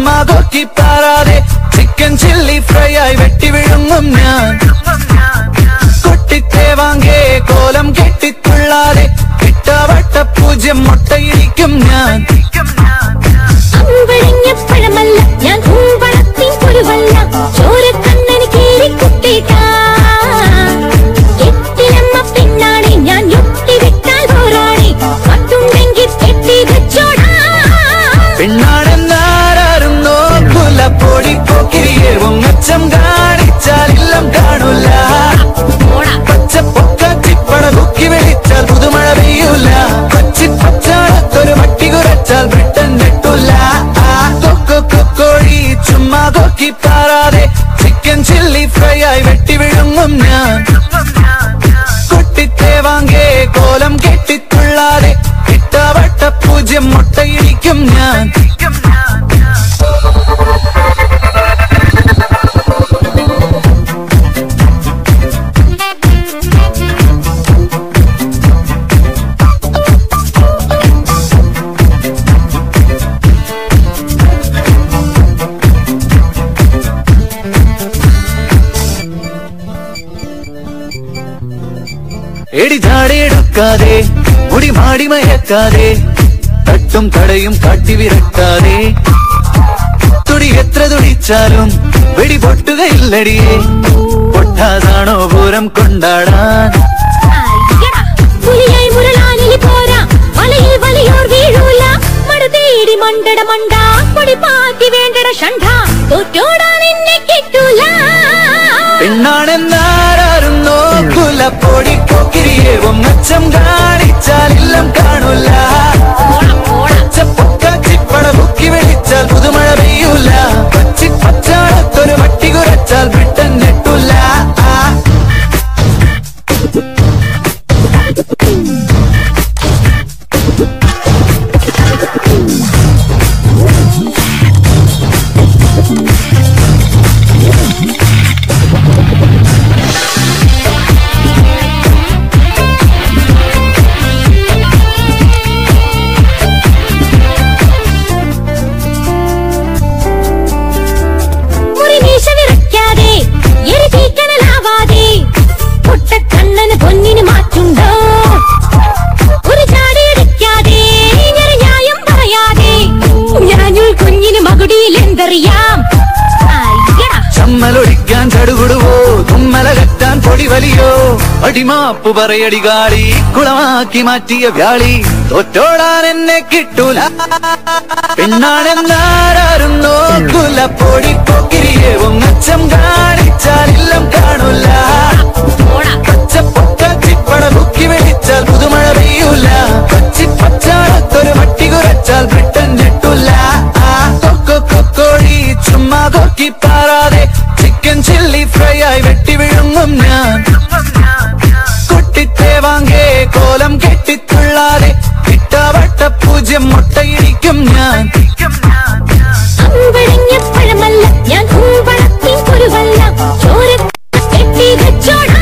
ചുമ്മാ കൊക്കി പാറാതെ ചിക്കൻ ചില്ലി ഫ്രൈ ആയി വെട്ടി വിഴുങ്ങും ഞാൻ കൊട്ടിത്തേവാങ്കേ കോലം കെട്ടിത്തുള്ളാതെ ഇട്ടവട്ട പൂജ്യം മുട്ടയിരിക്കും ഞാൻ അമ്പഴങ്ങ പഴമല്ല ഞാൻ കൂമ്പളത്തിൻ കുരുവല്ല ചോരക്കണ്ണന് കീറി കുത്തിട്ടാ എട്ടിലമ്മ പെണ്ണാണെ ഞാൻ യുക്തി വിട്ടാൽ പോരാണെ പട്ടുണ്ടെങ്കിൽ കെട്ടി വെച്ചോടാ പെണ്ണാണെന്നാരും നോക്കൂല പൊടി പോക്കിരിയെ ഒന്നച്ചം കാണിച്ചാലില്ലം കാണൂല പച്ച പൊക്ക ചിപ്പട ബുക്കി വിളിച്ചാൽ പുതുമഴ പെയ്യൂല കൊച്ചി പച്ചാളത്തൊരു മട്ടി കുറച്ചാൽ ബ്രിട്ടൻ നെട്ടൂല ആ കൊക്കോ കൊക്കോഴി ചുമ്മാ കൊക്കി പാറാതെ ചിക്കൻ ചില്ലി ഫ്രൈ ആയി വെട്ടി വിഴുങ്ങും ഞാൻ കൊട്ടിത്തേവാങ്കേ കോലം കെട്ടിത്തുള്ളാതെ ഇട്ടവട്ട പൂജ്യം മുട്ടയിരിക്കും ഞാൻ എടി ചാടിയെടുക്കാതെ മുടി മാടി മയക്കാതെ തട്ടും തടയും കാട്ടി വിരട്ടാതെ തുടി എത്ര തുടിച്ചാലും വെടി പൊട്ടുകയില്ലടിയേ പൊട്ടാതാണോ പൂരം കൊണ്ടാടാൻ അയ്യടാ, പുലിയായി മുരളാനിലി പോരാ വലയിൽ വലിയോർ വീഴൂല മടുതേടി മണ്ടട മണ്ട പൊടി പാറ്റി വേണ്ടട ഷണ്ട തോറ്റോടാൻ എന്നെ കിട്ടൂല പെണ്ണാണെന്നാരും നോക്കൂല പൊടി പോക്കിരിയെ ഒന്നച്ചം കാണിച്ചാലില്ലം കാണൂല പച്ച ചിപ്പട ബുക്കി വിളിച്ചാൽ പുതുമഴ പെയ്യൂല പച്ചി പച്ചാളത്തൊരു മട്ടി കുറച്ചാൽ ബ്രിട്ടൻ നെട്ടൂല ആ മുറിമീശ വിറയ്ക്കാതെ എരി തീക്കണലാവാതെ പൊട്ടക്കണ്ണന് പൊന്നിന് മാറ്റുണ്ടോ ഒരു ചാടിയടിക്കാതെ ഞാൻ ന്യായം പറയാതെ ഞാനുൾ കുഞ്ഞിന് മകുടിയിൽ എന്തറിയാം അയ്യടാ ചമ്മലൊഴിക്കാൻ ചടുകുടുവോ തുമ്മല കറ്റാൻ പൊടി വലിയോ അടിമാപ്പ് പറയടി കാളി കുളമാക്കി മാറ്റിയ വ്യാളി തോറ്റോടാൻ എന്നെ കിട്ടൂല പെണ്ണാണെന്നാരും നോക്കൂല പൊടി പോക്കിരിയെ ഒന്നച്ചം കാണിച്ചാലില്ലം കാണൂല പച്ച പൊക്ക ചിപ്പട ബുക്കി വിളിച്ചാൽ പുതുമഴ പെയ്യൂല പച്ചി പച്ചാളത്തൊരു മട്ടി കുറച്ചാൽ ബ്രിട്ടൻ നെട്ടൂല ആ കൊക്കോ കൊക്കോഴി ചുമ്മാ കൊക്കി പാറാതെ ചിക്കൻ ചില്ലി ഫ്രൈ ആയി വെട്ടി വിഴുങ്ങും ഞാൻ കൊട്ടിത്തേവാങ്കേ കോലം കെട്ടിത്തുള്ളാതെ ഇട്ടവട്ട പൂജ്യം മുട്ടയിരിക്കും ഞാൻ അമ്പഴങ്ങ പഴമല്ല ഞാൻ കൂമ്പളത്തിൻ കുരുവല്ല ചോര കെട്ടി വെച്ചോടാ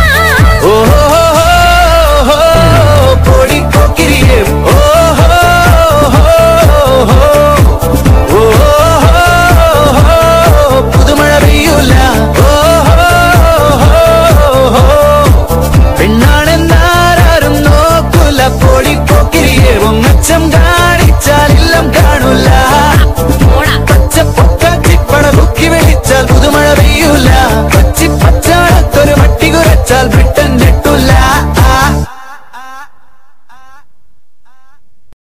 ഓഹോ പൊടി പോക്കിരിയെ ഓഹോ പുതുമഴ പെയ്യൂല ഓഹോ പെണ്ണാണെന്നാരും നോക്കൂല പൊടി പോക്കിരിയെ ഒന്നച്ചം കാണിച്ചാലില്ലം കാണൂല